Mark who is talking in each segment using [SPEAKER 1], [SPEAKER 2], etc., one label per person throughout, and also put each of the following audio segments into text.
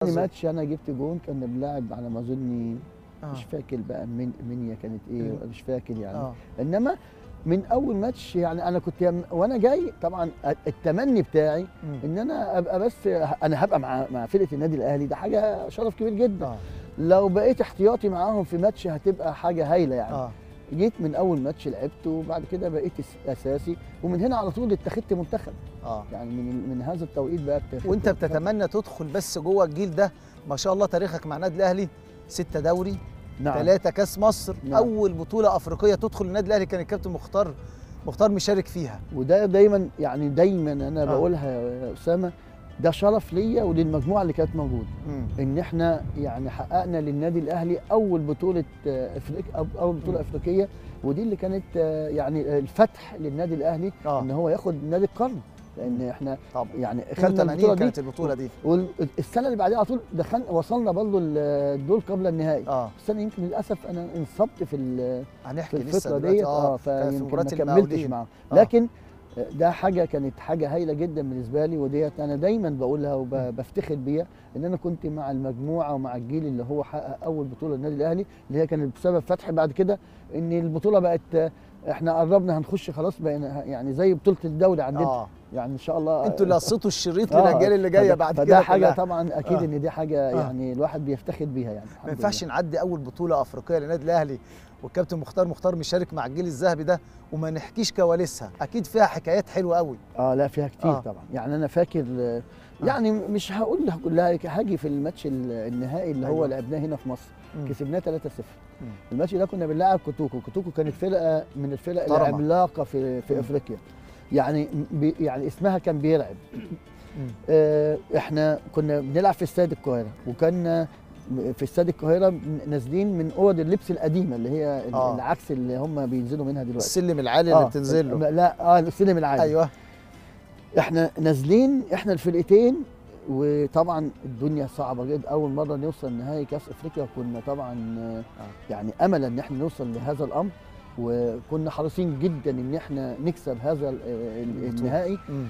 [SPEAKER 1] تاني ماتش انا جبت جون كنا بنلعب على ما اظني
[SPEAKER 2] آه.
[SPEAKER 1] مش فاكر بقى من منيا كانت ايه
[SPEAKER 2] مم.
[SPEAKER 1] مش فاكر يعني
[SPEAKER 2] اه
[SPEAKER 1] انما من اول ماتش يعني انا كنت يم- وانا جاي طبعا التمني بتاعي
[SPEAKER 2] مم.
[SPEAKER 1] ان انا ابقى بس انا هبقى مع مع فرقه النادي الاهلي ده حاجه شرف كبير جدا
[SPEAKER 2] اه
[SPEAKER 1] لو بقيت احتياطي معاهم في ماتش هتبقى حاجه هايله يعني
[SPEAKER 2] اه
[SPEAKER 1] جيت من اول ماتش لعبت وبعد كده بقيت أس- اساسي ومن هنا على طول اتخذت منتخب
[SPEAKER 2] اه
[SPEAKER 1] يعني من من هذا التوقيت بقى اتخذت
[SPEAKER 2] وانت
[SPEAKER 1] منتخب.
[SPEAKER 2] بتتمنى تدخل بس جوه الجيل ده ما شاء الله تاريخك مع النادي الاهلي ستة دوري
[SPEAKER 1] نعم
[SPEAKER 2] ثلاثة كاس مصر
[SPEAKER 1] نعم.
[SPEAKER 2] اول بطولة افريقية تدخل النادي الاهلي كان الكابتن مختار مختار مشارك فيها
[SPEAKER 1] وده دايما يعني دايما انا
[SPEAKER 2] آه.
[SPEAKER 1] بقولها يا اسامه ده شرف ليا وللمجموعه اللي كانت موجوده
[SPEAKER 2] مم.
[SPEAKER 1] ان احنا يعني حققنا للنادي الاهلي اول بطوله آه، افريقيا أو- اول بطوله
[SPEAKER 2] مم.
[SPEAKER 1] افريقيه ودي اللي كانت آه، يعني الفتح للنادي الاهلي
[SPEAKER 2] اه
[SPEAKER 1] ان هو ياخد نادي القرن لان احنا
[SPEAKER 2] طبعا
[SPEAKER 1] يعني خدنا
[SPEAKER 2] 82
[SPEAKER 1] البطوله دي
[SPEAKER 2] كانت البطولة دي
[SPEAKER 1] والسنه اللي بعدها على طول دخلنا وصلنا برضه الدور قبل النهائي
[SPEAKER 2] اه
[SPEAKER 1] بس انا يمكن للاسف انا انصبت في ال- في
[SPEAKER 2] هنحكي
[SPEAKER 1] الفتره
[SPEAKER 2] لسه
[SPEAKER 1] ديت
[SPEAKER 2] دلوقتي
[SPEAKER 1] اه
[SPEAKER 2] كان في
[SPEAKER 1] فيمكن
[SPEAKER 2] مباراة
[SPEAKER 1] ما كملتش
[SPEAKER 2] المقاولين.
[SPEAKER 1] معاهم
[SPEAKER 2] آه.
[SPEAKER 1] لكن ده حاجه كانت حاجه هايله جدا بالنسبه لي وديت انا دايما بقولها وبفتخر بيها ان انا كنت مع المجموعه ومع الجيل اللي هو حقق اول بطوله للنادي الاهلي اللي هي كانت بسبب فتح بعد كده ان البطوله بقت احنا قربنا هنخش خلاص بقينا يعني زي بطوله الدوري عندنا
[SPEAKER 2] اه
[SPEAKER 1] يعني ان شاء الله
[SPEAKER 2] انتوا اللي قصيتوا الشريط
[SPEAKER 1] آه،
[SPEAKER 2] للاجيال اللي جايه
[SPEAKER 1] فده-
[SPEAKER 2] بعد
[SPEAKER 1] فده
[SPEAKER 2] كده
[SPEAKER 1] حاجه
[SPEAKER 2] كلها.
[SPEAKER 1] طبعا اكيد
[SPEAKER 2] آه.
[SPEAKER 1] ان دي حاجه
[SPEAKER 2] آه.
[SPEAKER 1] يعني الواحد بيفتخر بيها يعني الحمد
[SPEAKER 2] ما ينفعش
[SPEAKER 1] لله.
[SPEAKER 2] نعدي اول بطوله افريقيه للنادي الاهلي والكابتن مختار مختار مشارك مع الجيل الذهبي ده وما نحكيش كواليسها اكيد فيها حكايات حلوه قوي
[SPEAKER 1] اه لا فيها كتير
[SPEAKER 2] آه.
[SPEAKER 1] آه. طبعا يعني انا فاكر آه. يعني مش هقول لها كلها هاجي في الماتش ال- النهائي اللي هو
[SPEAKER 2] أيوة.
[SPEAKER 1] لعبناه هنا في مصر
[SPEAKER 2] مم.
[SPEAKER 1] كسبناه 3-0
[SPEAKER 2] مم.
[SPEAKER 1] الماتش ده كنا بنلعب كوتوكو كوتوكو كانت فرقه من الفرق
[SPEAKER 2] محترمة.
[SPEAKER 1] العملاقه في في
[SPEAKER 2] مم.
[SPEAKER 1] افريقيا يعني بي يعني اسمها كان بيرعب
[SPEAKER 2] مم.
[SPEAKER 1] آه احنا كنا بنلعب في استاد القاهره وكنا في استاد القاهره نازلين من اوض اللبس القديمه اللي هي ال-
[SPEAKER 2] آه.
[SPEAKER 1] العكس اللي هم بينزلوا منها دلوقتي
[SPEAKER 2] السلم العالي اللي بتنزل له
[SPEAKER 1] لا اه السلم العالي
[SPEAKER 2] ايوه
[SPEAKER 1] احنا نازلين احنا الفرقتين وطبعا الدنيا صعبه جدا اول مره نوصل نهائي كاس افريقيا كنا طبعا آه، يعني املا ان احنا نوصل لهذا الامر وكنا حريصين جدا ان احنا نكسب هذا ال- ال-
[SPEAKER 2] البطولة.
[SPEAKER 1] النهائي
[SPEAKER 2] مم.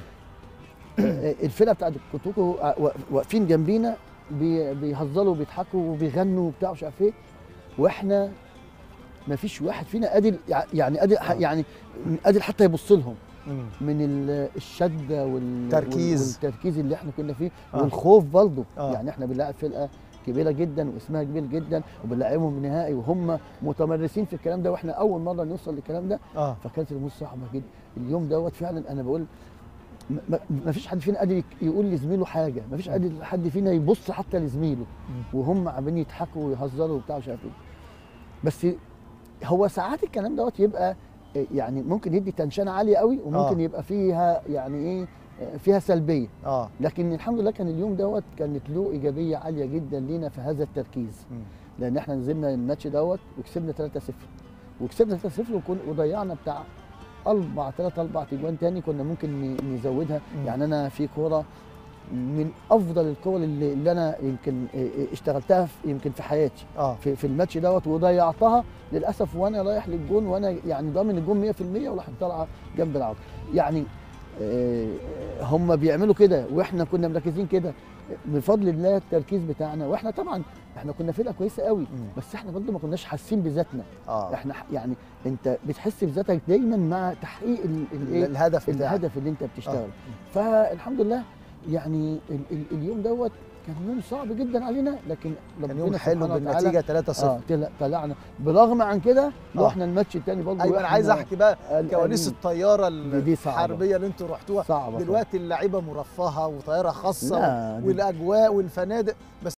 [SPEAKER 1] آه، الفرقه بتاعت الكوتوكو آه، وا- واقفين جنبينا بي- بيهزروا وبيضحكوا وبيغنوا وبتاع مش عارف ايه واحنا ما فيش واحد فينا قادر يع- يعني قادر
[SPEAKER 2] آه.
[SPEAKER 1] يعني قادر حتى يبص لهم
[SPEAKER 2] مم.
[SPEAKER 1] من ال- الشده وال
[SPEAKER 2] تركيز.
[SPEAKER 1] وال- والتركيز اللي احنا كنا فيه
[SPEAKER 2] آه.
[SPEAKER 1] والخوف برضه
[SPEAKER 2] آه.
[SPEAKER 1] يعني احنا بنلاعب فرقه كبيره جدا واسمها كبير جدا وبنلاعبهم نهائي وهم متمرسين في الكلام ده واحنا اول مره نوصل للكلام ده
[SPEAKER 2] اه
[SPEAKER 1] فكانت الامور صعبه جدا اليوم دوت فعلا انا بقول ما- ما ما فيش حد فينا قادر يك- يقول لزميله حاجه ما فيش قادر حد فينا يبص حتى لزميله
[SPEAKER 2] مم.
[SPEAKER 1] وهم عمالين يضحكوا ويهزروا وبتاع مش عارف ايه بس هو ساعات الكلام دوت يبقى يعني ممكن يدي تنشنه عاليه قوي وممكن
[SPEAKER 2] آه.
[SPEAKER 1] يبقى فيها يعني ايه فيها سلبيه
[SPEAKER 2] اه
[SPEAKER 1] لكن الحمد لله كان اليوم دوت كانت له ايجابيه عاليه جدا لينا في هذا التركيز
[SPEAKER 2] مم.
[SPEAKER 1] لان احنا نزلنا الماتش دوت وكسبنا 3-0 وكسبنا 3-0 وكن- وضيعنا بتاع اربع ثلاث اربع تجوان تاني كنا ممكن ن- نزودها
[SPEAKER 2] مم.
[SPEAKER 1] يعني انا في كوره من افضل الكور اللي, اللي انا يمكن اشتغلتها في يمكن في حياتي
[SPEAKER 2] اه
[SPEAKER 1] في, في الماتش دوت وضيعتها للاسف وانا رايح للجون وانا يعني ضامن الجون 100% وراحت طالعه جنب العرض يعني آه، هم بيعملوا كده واحنا كنا مركزين كده بفضل الله التركيز بتاعنا واحنا طبعا احنا كنا فرقه كويسه قوي
[SPEAKER 2] مم.
[SPEAKER 1] بس احنا برضه ما كناش حاسين بذاتنا
[SPEAKER 2] اه
[SPEAKER 1] احنا ح- يعني انت بتحس بذاتك دايما مع تحقيق ال-
[SPEAKER 2] ال-
[SPEAKER 1] الايه
[SPEAKER 2] الهدف بتاعك
[SPEAKER 1] الهدف اللي انت بتشتغله
[SPEAKER 2] آه.
[SPEAKER 1] فالحمد لله يعني ال ال اليوم دوت كان يوم صعب جدا علينا لكن
[SPEAKER 2] كان يوم
[SPEAKER 1] ربنا
[SPEAKER 2] حلو
[SPEAKER 1] سبحانه وتعالى
[SPEAKER 2] بالنتيجه 3
[SPEAKER 1] اه
[SPEAKER 2] 0
[SPEAKER 1] طلع- طلعنا برغم عن كده
[SPEAKER 2] آه.
[SPEAKER 1] رحنا الماتش الثاني برضه
[SPEAKER 2] ايوه انا عايز احكي بقى كواليس الطياره
[SPEAKER 1] دي- دي صعبة.
[SPEAKER 2] الحربيه اللي انتوا رحتوها
[SPEAKER 1] صعبه
[SPEAKER 2] دلوقتي اللعيبه مرفهه وطياره خاصه
[SPEAKER 1] لا دي-
[SPEAKER 2] والاجواء والفنادق بس